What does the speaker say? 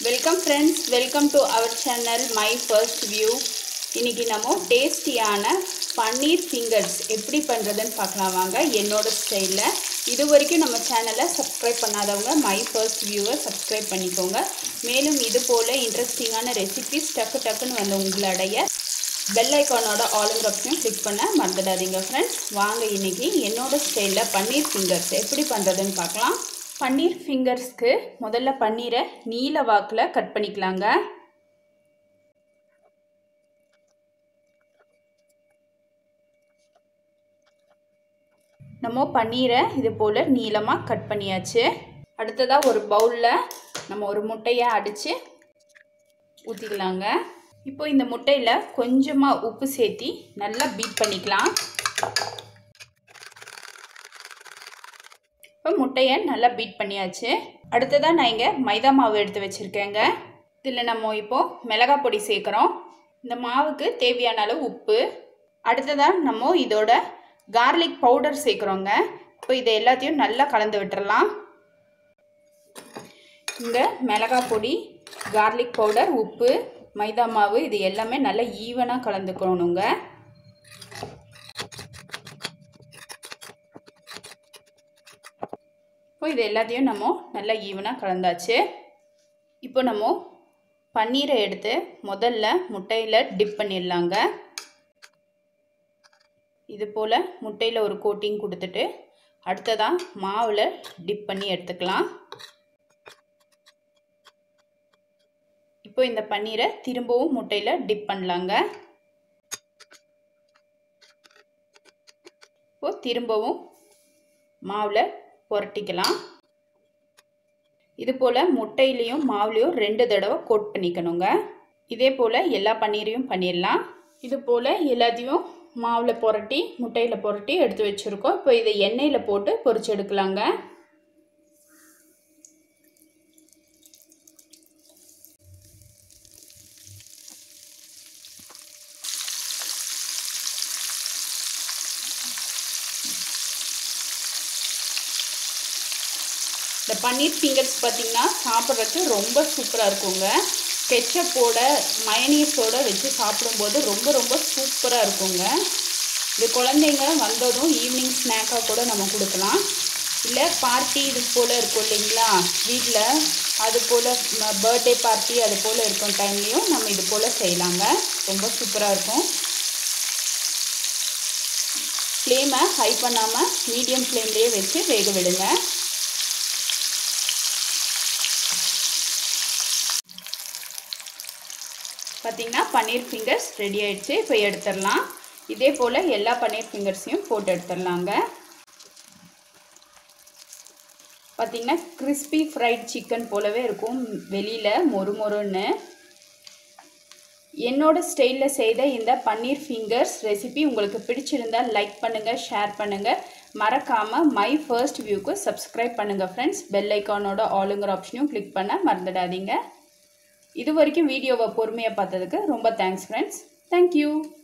welcome friends welcome to our channel my first view இன்னைக்கு நம்ம டேஸ்டியான பன்னீர் ஃபிங்கர்ஸ் எப்படி பண்ணுறதுன்னு பார்க்கலாம் வாங்க என்னோட ஸ்டைலில் இது வரைக்கும் நம்ம சேனலை சப்ஸ்கிரைப் பண்ணாதவங்க மை ஃபர்ஸ்ட் வியூவை சப்ஸ்கிரைப் பண்ணிக்கோங்க மேலும் இது போல் இன்ட்ரெஸ்டிங்கான ரெசிபிஸ் டக்கு டக்குன்னு வந்து உங்களுடைய பெல் ஐக்கானோட ஆளுங்க ஆப்ஷனையும் கிளிக் பண்ண மறந்துடாதீங்க ஃப்ரெண்ட்ஸ் வாங்க இன்னைக்கு என்னோட ஸ்டைலில் பன்னீர் ஃபிங்கர்ஸ் எப்படி பண்ணுறதுன்னு பார்க்கலாம் பன்னீர் ஃபிங்கர்ஸ்க்கு முதல்ல பன்னீரை நீல வாக்கில் கட் பண்ணிக்கலாங்க நம்ம பன்னீரை இது போல் நீளமாக கட் பண்ணியாச்சு அடுத்ததாக ஒரு பவுலில் நம்ம ஒரு முட்டையை அடித்து ஊற்றிக்கலாங்க இப்போ இந்த முட்டையில் கொஞ்சமாக உப்பு சேர்த்தி நல்லா பீட் பண்ணிக்கலாம் இப்போ முட்டையை நல்லா பீட் பண்ணியாச்சு அடுத்ததாக நான் இங்கே மைதா மாவு எடுத்து வச்சுருக்கேங்க இதில் நம்ம இப்போது மிளகாய் பொடி சேர்க்குறோம் இந்த மாவுக்கு தேவையான அளவு உப்பு அடுத்ததாக நம்ம இதோட கார்லிக் பவுடர் சேர்க்குறோங்க இப்போ இதை எல்லாத்தையும் நல்லா கலந்து விட்டுறலாம் இங்கே மிளகாய் பொடி கார்லிக் பவுடர் உப்பு மைதா மாவு இது எல்லாமே நல்லா ஈவனாக கலந்துக்கணுங்க இப்போ இது எல்லாத்தையும் நம்ம நல்லா ஈவனாக கலந்தாச்சு இப்போ நம்ம பன்னீரை எடுத்து முதல்ல முட்டையில் டிப் பண்ணிடலாங்க இது போல் முட்டையில் ஒரு கோட்டிங் கொடுத்துட்டு அடுத்ததாக மாவில் டிப் பண்ணி எடுத்துக்கலாம் இப்போ இந்த பன்னீரை திரும்பவும் முட்டையில் டிப் பண்ணலாங்க இப்போ திரும்பவும் மாவில் புரட்டிக்கலாம் இது போல் முட்டையிலையும் மாவுலேயும் ரெண்டு தடவை கோட் பண்ணிக்கணுங்க இதே போல் எல்லா பன்னீரையும் பண்ணிடலாம் இது போல் எல்லாத்தையும் மாவில் புரட்டி முட்டையில் புரட்டி எடுத்து வச்சுருக்கோம் இப்போ இதை எண்ணெயில் போட்டு பொரிச்சு எடுக்கலாங்க இந்த பன்னீர் ஃபிங்கர்ஸ் பார்த்திங்கன்னா சாப்பிட்றதுக்கு ரொம்ப சூப்பராக இருக்குங்க கெச்சப்போட மயனீஸோட வச்சு சாப்பிடும்போது ரொம்ப ரொம்ப சூப்பராக இருக்குங்க இது குழந்தைங்க வந்ததும் ஈவினிங் ஸ்நாக்காக கூட நம்ம கொடுக்கலாம் இல்லை பார்ட்டி இது போல் இருக்கும் இல்லைங்களா வீட்டில் அது போல் பர்த்டே பார்ட்டி அது போல் இருக்கும் டைம்லேயும் நம்ம இது போல் செய்யலாங்க ரொம்ப சூப்பராக இருக்கும் ஃப்ளேமை ஹை பண்ணாமல் மீடியம் ஃப்ளேம்லேயே வச்சு வேக விடுங்க பார்த்திங்கன்னா பன்னீர் ஃபிங்கர்ஸ் ரெடி ஆயிடுச்சு இப்போ எடுத்துடலாம் இதே போல் எல்லா பன்னீர் ஃபிங்கர்ஸையும் போட்டு எடுத்துடலாங்க பார்த்திங்கன்னா கிறிஸ்பி ஃப்ரைட் சிக்கன் போலவே இருக்கும் வெளியில் மொறு மொறுன்னு என்னோட ஸ்டைலில் செய்த இந்த பன்னீர் ஃபிங்கர்ஸ் ரெசிபி உங்களுக்கு பிடிச்சிருந்தால் லைக் பண்ணுங்கள் ஷேர் பண்ணுங்கள் மறக்காமல் மை ஃபர்ஸ்ட் வியூக்கு சப்ஸ்கிரைப் பண்ணுங்கள் ஃப்ரெண்ட்ஸ் பெல் ஐக்கானோட ஆளுங்கிற ஆப்ஷனையும் கிளிக் பண்ண மறந்துடாதீங்க இது வரைக்கும் வீடியோவை பொறுமையாக பார்த்ததுக்கு ரொம்ப தேங்க்ஸ் ஃப்ரெண்ட்ஸ் தேங்க்யூ